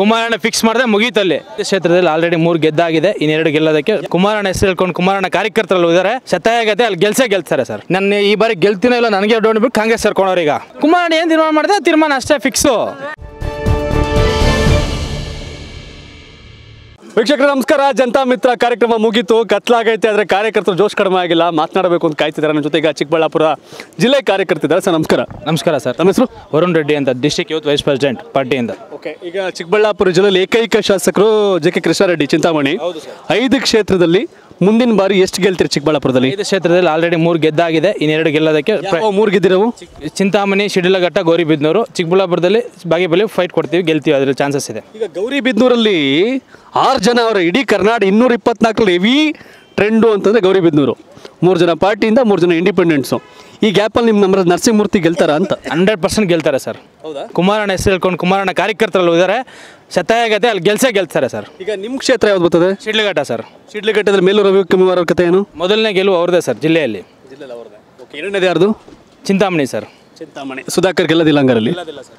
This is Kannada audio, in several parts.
ಕುಮಾರಣ್ಣ ಫಿಕ್ಸ್ ಮಾಡಿದ್ರೆ ಮುಗೀತಲ್ಲಿ ಈ ಕ್ಷೇತ್ರದಲ್ಲಿ ಆಲ್ರೆಡಿ ಮೂರು ಗೆದ್ದಾಗಿದೆ ಇನ್ನೆರಡು ಗೆಲ್ಲೋದಕ್ಕೆ ಕುಮಾರಣ್ಣ ಹೆಸರು ಹೇಳ್ಕೊಂಡು ಕುಮಾರಣ್ಣ ಕಾರ್ಯಕರ್ತರಲ್ಲಿ ಇದ್ದಾರೆ ಶತಾಯಗತೆ ಅಲ್ಲಿ ಗೆಲ್ಸೇ ಗೆಲ್ತಾರೆ ಸರ್ ನನ್ನ ಈ ಬಾರಿ ಗೆಲ್ತೀನೋ ಇಲ್ಲ ನನಗೆ ಡೌನ್ ಬಿಟ್ಟು ಕಾಂಗ್ರೆಸ್ ಸೇರ್ಕೊಂಡವ್ರು ಈಗ ಕುಮಾರಣ್ಣ ಏನು ತೀರ್ಮಾನ ಮಾಡಿದೆ ಆ ತೀರ್ಮಾನ ಅಷ್ಟೇ ಫಿಕ್ಸು ವೀಕ್ಷಕರ ನಮಸ್ಕಾರ ಜನತಾ ಮಿತ್ರ ಕಾರ್ಯಕ್ರಮ ಮುಗೀತು ಕತ್ಲಾಗೈತೆ ಆದರೆ ಕಾರ್ಯಕರ್ತರು ಜೋಶ್ ಕಡಿಮೆ ಆಗಿಲ್ಲ ಮಾತನಾಡಬೇಕು ಅಂತ ಕಾಯ್ತಿದ್ದಾರೆ ನನ್ನ ಜೊತೆಗೆ ಚಿಕ್ಕಬಳ್ಳಾಪುರ ಜಿಲ್ಲೆ ಕಾರ್ಯಕರ್ತಿದ್ದಾರೆ ಸರ್ ನಮಸ್ಕಾರ ನಮಸ್ಕಾರ ಸರ್ ನಮ್ಮ ಹೆಸರು ವರುಣ್ ರೆಡ್ಡಿ ಅಂತ ಡಿಸ್ಟಿಕ್ ಯೂತ್ ವೈಸ್ ಪ್ರೆಸಿಡೆಂಟ್ ಪಾರ್ಟಿಯಿಂದ ಓಕೆ ಈಗ ಚಿಕ್ಕಬಳ್ಳಾಪುರ ಜಿಲ್ಲೆಯಲ್ಲಿ ಏಕೈಕ ಶಾಸಕರು ಜೆ ಕೆ ಕೃಷ್ಣಾರೆಡ್ಡಿ ಚಿಂತಾಮಣಿ ಐದು ಕ್ಷೇತ್ರದಲ್ಲಿ ಮುಂದಿನ ಬಾರಿ ಎಷ್ಟು ಗೆಲ್ತೀರಿ ಚಿಕ್ಕಬಳ್ಳಾಪುರದಲ್ಲಿ ಐದು ಕ್ಷೇತ್ರದಲ್ಲಿ ಆಲ್ರೆಡಿ ಮೂರು ಗೆದ್ದಾಗಿದೆ ಇನ್ನೆರಡು ಗೆಲ್ಲೋದಕ್ಕೆ ಪ್ರ- ಮೂರು ಗೆದ್ದಿರವು ಚಿಂತಾಮಣಿ ಶಿಡ್ಲಘಟ್ಟ ಗೌರಿಬಿದ್ನೂರು ಚಿಕ್ಕಬಳ್ಳಾಪುರದಲ್ಲಿ ಬಾಗೇಪಲ್ಲಿ ಫೈಟ್ ಕೊಡ್ತೀವಿ ಗೆಲ್ತೀವಿ ಅದ್ರ ಚಾನ್ಸಸ್ ಇದೆ ಈಗ ಗೌರಿಬಿದ್ನೂರಲ್ಲಿ ಆರು ಜನ ಅವರ ಇಡೀ ಕರ್ನಾಟಕ ಇನ್ನೂರ ಇಪ್ಪತ್ನಾಲ್ಕರಲ್ಲಿ ಹೆವಿ ಟ್ರೆಂಡು ಅಂತಂದ್ರೆ ಗೌರಿಬಿದ್ನೂರು ಮೂರು ಜನ ಪಾರ್ಟಿಯಿಂದ ಮೂರು ಜನ ಇಂಡಿಪೆಂಡೆಂಟ್ಸು ಈ ಗ್ಯಾಪಲ್ಲಿ ನಿಮ್ಮ ನಮ್ಮ ನರಸಿಂಹಮೂರ್ತಿ ಗೆಲ್ತಾರ ಅಂತ ಹಂಡ್ರೆಡ್ ಪರ್ಸೆಂಟ್ ಗೆಲ್ತಾರೆ ಸರ್ ಹೌದಾ ಕುಮಾರಣ್ಣ ಹೆಸರು ಹೇಳ್ಕೊಂಡು ಕುಮಾರಣ್ಣ ಕಾರ್ಯಕರ್ತರಲ್ಲೂ ಇದ್ದಾರೆ ಶತಾಯಗತೆ ಅಲ್ಲಿ ಗೆಲ್ಸೇ ಗೆಲ್ತಾರೆ ಸರ್ ಈಗ ನಿಮ್ಮ ಕ್ಷೇತ್ರ ಯಾವ್ದು ಬರ್ತದೆ ಶಿಡ್ಲಘಟ್ಟ ಸರ್ ಶಿಡ್ಲಘಟ್ಟದಲ್ಲಿ ಮೇಲೂ ರವಿಕುಮಾರ್ ಅವ್ರ ಕಥೆ ಏನು ಮೊದಲನೇ ಗೆಲುವು ಅವ್ರದ್ದೇ ಸರ್ ಜಿಲ್ಲೆಯಲ್ಲಿ ಓಕೆ ಎರಡನೇದು ಯಾರ್ದು ಚಿಂತಾಮಣಿ ಸರ್ ಚಿಂತಾಮಣಿ ಸುಧಾಕರ್ ಗೆಲ್ಲದಿಲ್ಲ ಹಂಗಾರಲ್ಲಿ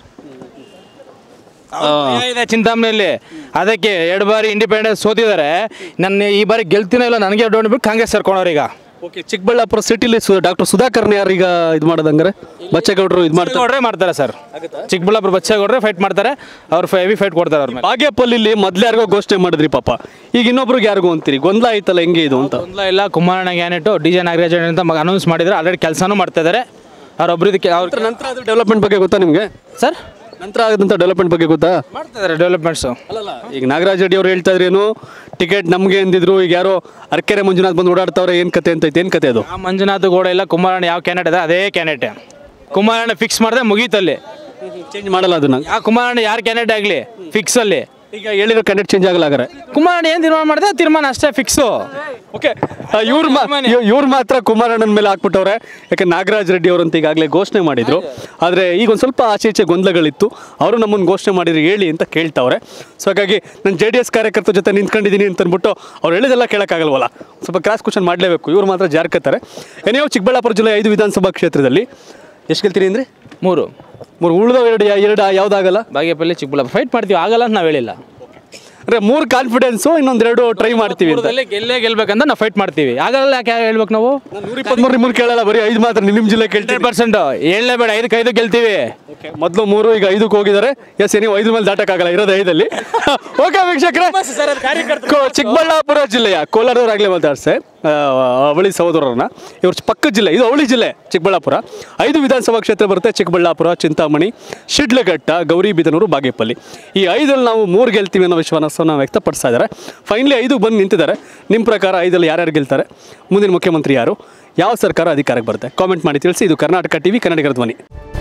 ಇದೆ ಚಿಂತಾಮಣಿಯಲ್ಲಿ ಅದಕ್ಕೆ ಎರಡು ಬಾರಿ ಇಂಡಿಪೆಂಡೆನ್ಸ್ ಸೋತಿದ್ದಾರೆ ನನ್ನ ಈ ಬಾರಿ ಗೆಲ್ತೀನೋ ಇಲ್ಲ ನನಗೆ ಡೌನ್ ಬಿಟ್ಟು ಕಾಂಗ್ರೆಸ್ ಸೇರ್ಕೊಂಡವ್ರು ಈಗ ಓಕೆ ಚಿಕ್ಕಬಳ್ಳಾಪುರ ಸಿಟಿಲಿ ಸು ಡಾಕ್ಟರ್ ಸುಧಾಕರ್ನ ಯಾರು ಈಗ ಇದು ಮಾಡೋದಂಗಾರೆ ಬಚ್ಚೇಗೌಡರು ಇದು ಮಾಡ್ತಾರೆ ಗೌಡ್ರೆ ಮಾಡ್ತಾರೆ ಸರ್ ಚಿಕ್ಕಬಳ್ಳಾಪುರ ಬಚ್ಚೇಗೌಡ್ರೆ ಫೈಟ್ ಮಾಡ್ತಾರೆ ಅವ್ರು ಹೆವಿ ಫೈಟ್ ಕೊಡ್ತಾರೆ ಅವ್ರ ಮೇಲೆ ಬಾಗೇಪಲ್ಲಿಲಿ ಮೊದ್ಲು ಯಾರಿಗೋ ಘೋಷಣೆ ಮಾಡಿದ್ರಿ ಪಾಪ ಈಗ ಇನ್ನೊಬ್ರಿಗೆ ಯಾರಿಗೂ ಅಂತೀರಿ ಗೊಂದಲ ಆಯ್ತಲ್ಲ ಹೆಂಗೆ ಇದು ಅಂತ ತೊಂದರೆ ಇಲ್ಲ ಕುಮಾರಣ್ಣ ಗ್ಯಾನೆಟು ಡಿ ಜೆ ನಾಗರಾಜ್ ಅಂತ ಅನೌನ್ಸ್ ಮಾಡಿದ್ರೆ ಆಲ್ರೆಡಿ ಕೆಲಸನೂ ಮಾಡ್ತಾ ಇದ್ದಾರೆ ಅವ್ರೊಬ್ರದಕ್ಕೆ ಅವ್ರ ನಂತರ ಅದು ಡೆವಲಪ್ಮೆಂಟ್ ಬಗ್ಗೆ ಗೊತ್ತಾ ನಿಮಗೆ ಸರ್ ನಂತರ ಆದಂಥ ಡೆವಲಪ್ಮೆಂಟ್ ಬಗ್ಗೆ ಗೊತ್ತಾ ಮಾಡ್ತಾ ಇದ್ದಾರೆ ಡೆವಲಪ್ಮೆಂಟ್ಸು ಅಲ್ಲಲ್ಲ ಈಗ ನಾಗರಾಜ್ ರೆಡ್ಡಿ ಅವ್ರು ಹೇಳ್ತಾ ಇದ್ರೇನು ಟಿಕೆಟ್ ನಮಗೆ ಅಂದಿದ್ರು ಈಗ ಯಾರೋ ಅರ್ಕೆರೆ ಮಂಜುನಾಥ್ ಬಂದು ಓಡಾಡ್ತಾವ್ರೆ ಏನು ಕತೆ ಅಂತ ಏನು ಕತೆ ಅದು ಆ ಮಂಜುನಾಥ್ ಗೌಡ ಇಲ್ಲ ಕುಮಾರಣ್ಣ ಯಾವ ಕ್ಯಾಂಡಿಡೇಟ್ ಇದೆ ಅದೇ ಕ್ಯಾಂಡಿಡೇಟ್ ಕುಮಾರಣ್ಣ ಫಿಕ್ಸ್ ಮಾಡಿದ್ರೆ ಮುಗೀತಲ್ಲಿ ಚೇಂಜ್ ಮಾಡಲ್ಲ ಅದನ್ನ ಯಾವ ಕುಮಾರಣ್ಣ ಯಾರು ಕ್ಯಾಂಡಿಡೇಟ್ ಆಗಲಿ ಫಿಕ್ಸಲ್ಲಿ ಈಗ ಹೇಳಿರೋ ಕಂಡಕ್ಟ್ ಚೇಂಜ್ ಆಗಲ್ಲ ಹಾಗಾರೆ ಕುಮಾರಣ್ಣ ಏನು ತೀರ್ಮಾನ ಮಾಡಿದೆ ಆ ತೀರ್ಮಾನ ಅಷ್ಟೇ ಫಿಕ್ಸು ಓಕೆ ಇವ್ರು ಇವ್ರು ಮಾತ್ರ ಕುಮಾರಣ್ಣನ ಮೇಲೆ ಹಾಕ್ಬಿಟ್ಟವ್ರೆ ಯಾಕೆ ನಾಗರಾಜ್ ರೆಡ್ಡಿ ಅವರಂತ ಈಗಾಗಲೇ ಘೋಷಣೆ ಮಾಡಿದ್ರು ಆದರೆ ಈಗ ಒಂದು ಸ್ವಲ್ಪ ಆಚೆ ಈಚೆ ಗೊಂದಲಗಳಿತ್ತು ಅವರು ನಮ್ಮನ್ನು ಘೋಷಣೆ ಮಾಡಿದ್ರು ಹೇಳಿ ಅಂತ ಕೇಳ್ತಾವ್ರೆ ಸೊ ಹಾಗಾಗಿ ನಾನು ಜೆ ಡಿ ಎಸ್ ಕಾರ್ಯಕರ್ತರ ಜೊತೆ ನಿಂತ್ಕೊಂಡಿದ್ದೀನಿ ಅಂತ ಅಂದ್ಬಿಟ್ಟು ಅವ್ರು ಹೇಳಿದೆಲ್ಲ ಕೇಳೋಕ್ಕಾಗಲ್ವಲ್ಲ ಸ್ವಲ್ಪ ಕ್ರಾಸ್ ಕ್ವಶನ್ ಮಾಡಲೇಬೇಕು ಇವ್ರು ಮಾತ್ರ ಜಾರ್ಕತ್ತಾರೆ ಏನೇ ಚಿಕ್ಕಬಳ್ಳಾಪುರ ಜಿಲ್ಲೆ ಐದು ವಿಧಾನಸಭಾ ಕ್ಷೇತ್ರದಲ್ಲಿ ಎಷ್ಟು ಗೆಲ್ತೀರಿ ಅಂದರೆ ಮೂರು ಮೂರು ಉಳಿದವು ಎರಡು ಯಾ- ಎರಡು ಯಾವುದಾಗಲ್ಲ ಬಾಗೇಪಲ್ಲಿ ಚಿಕ್ಕಬಳ್ಳಾಪುರ ಫೈಟ್ ಮಾಡ್ತೀವಿ ಆಗಲ್ಲ ಅಂತ ನಾವು ಹೇಳಿಲ್ಲ ಅಂದರೆ ಮೂರು ಕಾನ್ಫಿಡೆನ್ಸು ಇನ್ನೊಂದೆರಡು ಟ್ರೈ ಮಾಡ್ತೀವಿ ಅಂತ ಮೂರದಲ್ಲಿ ಗೆಲ್ಲೇ ಗೆಲ್ಬೇಕಂತ ನಾವು ಫೈಟ್ ಮಾಡ್ತೀವಿ ಆಗಲ್ಲ ಯಾಕೆ ಹೇಳ್ಬೇಕು ನಾವು ನೂರ ಇಪ್ಪತ್ತ್ಮೂರು ನಿಮ್ಮನ್ನು ಕೇಳಲ್ಲ ಬರೀ ಐದು ಮಾತ್ರ ನಿಮ್ಮ ಜಿಲ್ಲೆ ಕೇಳ್ತೀನಿ ಹಂಡ್ರೆಡ್ ಪರ್ಸೆಂಟ್ ಏಳನೇ ಬೇಡ ಐದಕ್ಕೆ ಐದು ಗೆಲ್ತೀವಿ ಮೊದಲು ಮೂರು ಈಗ ಐದಕ್ಕೆ ಹೋಗಿದ್ದಾರೆ ಎಸ್ ನೀವು ಐದು ಮೇಲೆ ದಾಟಕ್ಕಾಗಲ್ಲ ಇರೋದು ಐದಲ್ಲಿ ಓಕೆ ವೀಕ್ಷಕರೇ ಕೋ- ಚಿಕ್ಕಬಳ್ಳಾಪುರ ಜಿಲ್ಲೆಯ ಕೋಲಾರದವರಾಗಲೇ ಮಾತಾಡ್ಸೆ ಆ, ಅವಳಿ ಸಹೋದರರನ್ನ ಇವ್ರ ಪಕ್ಕದ ಜಿಲ್ಲೆ ಇದು ಅವಳಿ ಜಿಲ್ಲೆ ಚಿಕ್ಕಬಳ್ಳಾಪುರ ಐದು ವಿಧಾನಸಭಾ ಕ್ಷೇತ್ರ ಬರುತ್ತೆ ಚಿಕ್ಕಬಳ್ಳಾಪುರ ಚಿಂತಾಮಣಿ ಶಿಡ್ಲಘಟ್ಟ ಗೌರಿಬಿದನೂರು ಬಾಗೇಪಲ್ಲಿ ಈ ಐದಲ್ಲಿ ನಾವು ಮೂರು ಗೆಲ್ತೀವಿ ಅನ್ನೋ ವಿಶ್ವಾಸವನ್ನು ವ್ಯಕ್ತಪಡಿಸ್ತಾ ಇದ್ದಾರೆ ಫೈನಲಿ ಐದು ಬಂದು ನಿಂತಿದ್ದಾರೆ ನಿಮ್ಮ ಪ್ರಕಾರ ಐದಲ್ಲಿ ಯಾರ್ಯಾರು ಗೆಲ್ತಾರೆ ಮುಂದಿನ ಮುಖ್ಯಮಂತ್ರಿ ಯಾರು ಯಾವ ಸರ್ಕಾರ ಅಧಿಕಾರಕ್ಕೆ ಬರುತ್ತೆ ಕಾಮೆಂಟ್ ಮಾಡಿ ತಿಳಿಸಿ ಇದು ಕರ್ನಾಟಕ ಟಿವಿ ಕನ್ನಡಿಗರ ಧ್ವನಿ